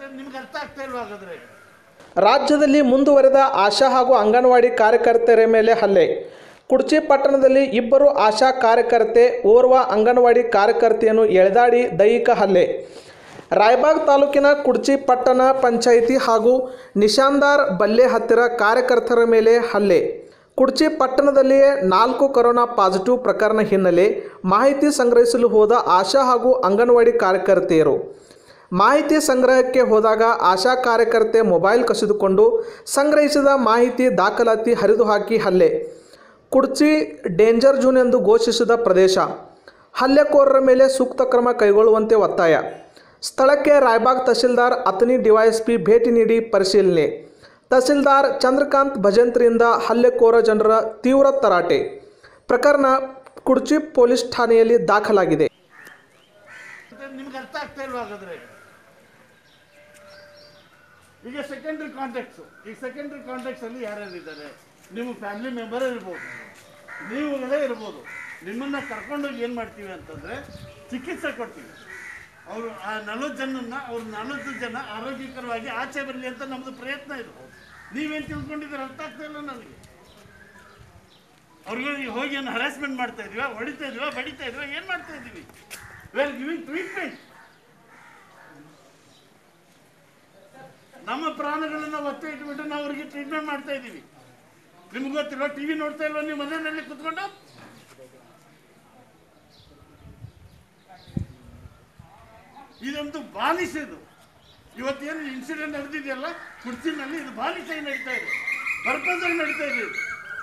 ನಿಮ್ಗೆ ಅರ್ಥ ಆಗ್ತಾ ಇಲ್ವಾ ಹಾಗಾದ್ರೆ ರಾಜ್ಯದಲ್ಲಿ ಮುಂದುವರೆದ ಆಶಾ ಹಾಗೂ ಅಂಗನವಾಡಿ ಕಾರ್ಯಕರ್ತೆಯರ ಮೇಲೆ ಹಲ್ಲೆ ಕುಡ್ಚಿ ಪಟ್ಟಣದಲ್ಲಿ ಇಬ್ಬರು ಆಶಾ ಕಾರ್ಯಕರ್ತೆ ಓರ್ವ ಅಂಗನವಾಡಿ ಕಾರ್ಯಕರ್ತೆಯನ್ನು ಎಳೆದಾಡಿ ದೈಹಿಕ ಹಲ್ಲೆ ರಾಯಬಾಗ್ ತಾಲೂಕಿನ ಕುಡ್ಚಿ ಪಟ್ಟಣ ಪಂಚಾಯಿತಿ ಹಾಗೂ ನಿಶಾಂದಾರ್ ಬಲ್ಲೆ ಹತ್ತಿರ ಕಾರ್ಯಕರ್ತರ ಮೇಲೆ ಹಲ್ಲೆ ಕುಡ್ಚಿ ಪಟ್ಟಣದಲ್ಲಿಯೇ ನಾಲ್ಕು ಕೊರೋನಾ ಪಾಸಿಟಿವ್ ಪ್ರಕರಣ ಹಿನ್ನೆಲೆ ಮಾಹಿತಿ ಸಂಗ್ರಹಿಸಲು ಹೋದ ಆಶಾ ಹಾಗೂ ಅಂಗನವಾಡಿ ಕಾರ್ಯಕರ್ತೆಯರು ಮಾಹಿತಿ ಸಂಗ್ರಹಕ್ಕೆ ಹೋದಾಗ ಆಶಾ ಕಾರ್ಯಕರ್ತೆ ಮೊಬೈಲ್ ಕಸಿದುಕೊಂಡು ಸಂಗ್ರಹಿಸಿದ ಮಾಹಿತಿ ದಾಖಲಾತಿ ಹರಿದು ಹಾಕಿ ಹಲ್ಲೆ ಕುಡ್ಚಿ ಡೇಂಜರ್ ಝೋನ್ ಎಂದು ಘೋಷಿಸಿದ ಪ್ರದೇಶ ಹಲ್ಲೆಕೋರರ ಮೇಲೆ ಸೂಕ್ತ ಕ್ರಮ ಕೈಗೊಳ್ಳುವಂತೆ ಒತ್ತಾಯ ಸ್ಥಳಕ್ಕೆ ರಾಯಬಾಗ್ ತಹಸೀಲ್ದಾರ್ ಅತನಿ ಡಿವೈಎಸ್ಪಿ ಭೇಟಿ ನೀಡಿ ಪರಿಶೀಲನೆ ತಹಸೀಲ್ದಾರ್ ಚಂದ್ರಕಾಂತ್ ಭಜಂತ್ರಿಯಿಂದ ಹಲ್ಲೆಕೋರ ಜನರ ತೀವ್ರ ತರಾಟೆ ಪ್ರಕರಣ ಕುಡ್ಚಿ ಪೊಲೀಸ್ ಠಾಣೆಯಲ್ಲಿ ದಾಖಲಾಗಿದೆ ಮತ್ತೆ ನಿಮ್ಗೆ ಅರ್ಥ ಆಗ್ತಾ ಇಲ್ವಾ ಹಾಗಾದ್ರೆ ಈಗ ಸೆಕೆಂಡ್ರಿ ಕಾಂಟ್ಯಾಕ್ಟ್ಸ್ ಈಗ ಸೆಕೆಂಡ್ರಿ ಕಾಂಟ್ಯಾಕ್ಟ್ಸ್ ಅಲ್ಲಿ ಯಾರ್ಯಾರಿದ್ದಾರೆ ನಿಮ್ಮ ಫ್ಯಾಮಿಲಿ ಮೆಂಬರ್ ಇರ್ಬೋದು ನೀವುಗಳೇ ಇರ್ಬೋದು ನಿಮ್ಮನ್ನ ಕರ್ಕೊಂಡೋಗಿ ಏನು ಮಾಡ್ತೀವಿ ಅಂತಂದ್ರೆ ಚಿಕಿತ್ಸೆ ಕೊಡ್ತೀವಿ ಅವರು ಆ ನಲವತ್ತು ಜನನ್ನ ಅವ್ರು ನಲವತ್ತು ಜನ ಆರೋಗ್ಯಕರವಾಗಿ ಆಚೆ ಬರಲಿ ಅಂತ ನಮ್ಮದು ಪ್ರಯತ್ನ ಇದು ನೀವೇನು ತಿಳ್ಕೊಂಡಿದ್ದೀರ ಅರ್ಥ ಆಗ್ತಾ ಇಲ್ಲ ನನಗೆ ಅವ್ರಿಗೆ ಹೋಗಿ ಏನು ಹರಾಸ್ಮೆಂಟ್ ಮಾಡ್ತಾ ಇದೀವ ಹೊಡಿತಾ ಇದೀವ ಬಡಿತಾ ಇದೀವ ಏನು ಮಾಡ್ತಾ ಇದೀವಿ ವಿ ಆರ್ ಗಿವಿಂಗ್ ಟ್ರೀಟ್ಮೆಂಟ್ ನಮ್ಮ ಪ್ರಾಣಗಳನ್ನ ಒತ್ತೆ ಇಟ್ಬಿಟ್ಟು ನಾವು ಅವ್ರಿಗೆ ಟ್ರೀಟ್ಮೆಂಟ್ ಮಾಡ್ತಾ ಇದ್ದೀವಿ ನಿಮ್ಗೆ ಗೊತ್ತಿಲ್ವ ಟಿವಿ ನೋಡ್ತಾ ಇಲ್ವಾ ನೀವು ಮನೆಯಲ್ಲಿ ಕುತ್ಕೊಂಡು ಇದೊಂದು ಬಾಲಿಶ ಇದು ಇವತ್ತೇನು ಇನ್ಸಿಡೆಂಟ್ ನಡೆದಿದೆಯಲ್ಲ ಕುರ್ಚಿನಲ್ಲಿ ಇದು ಬಾಲಿಶಾಗಿ ನಡೀತಾ ಇದೆ ಪರ್ಪಸ್ ಆಗಿ ನಡೀತಾ ಇದೆ ಇದು.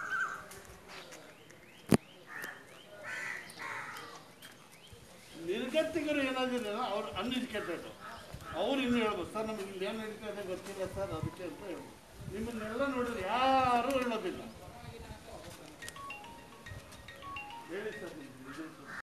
ನಿರ್ಗತಿಕರು ಏನಾದಿರಲ್ಲ ಅವ್ರು ಅನ್ಎಜುಕೇಟೆಡ್ ಅವ್ರು ಇನ್ನು ಹೇಳ್ಬೋದು ಸರ್ ನಮಗೆ ಇಲ್ಲಿ ಏನು ನಡೀತಾ ಇದೆ ಗೊತ್ತಿಲ್ಲ ಸರ್ ಅದಕ್ಕೆ ಅಂತ ಹೇಳ್ಬೋದು ನಿಮ್ಮನ್ನೆಲ್ಲ ನೋಡಿದ್ರೆ ಯಾರೂ ಹೇಳೋದಿಲ್ಲ ಹೇಳಿ ಸರ್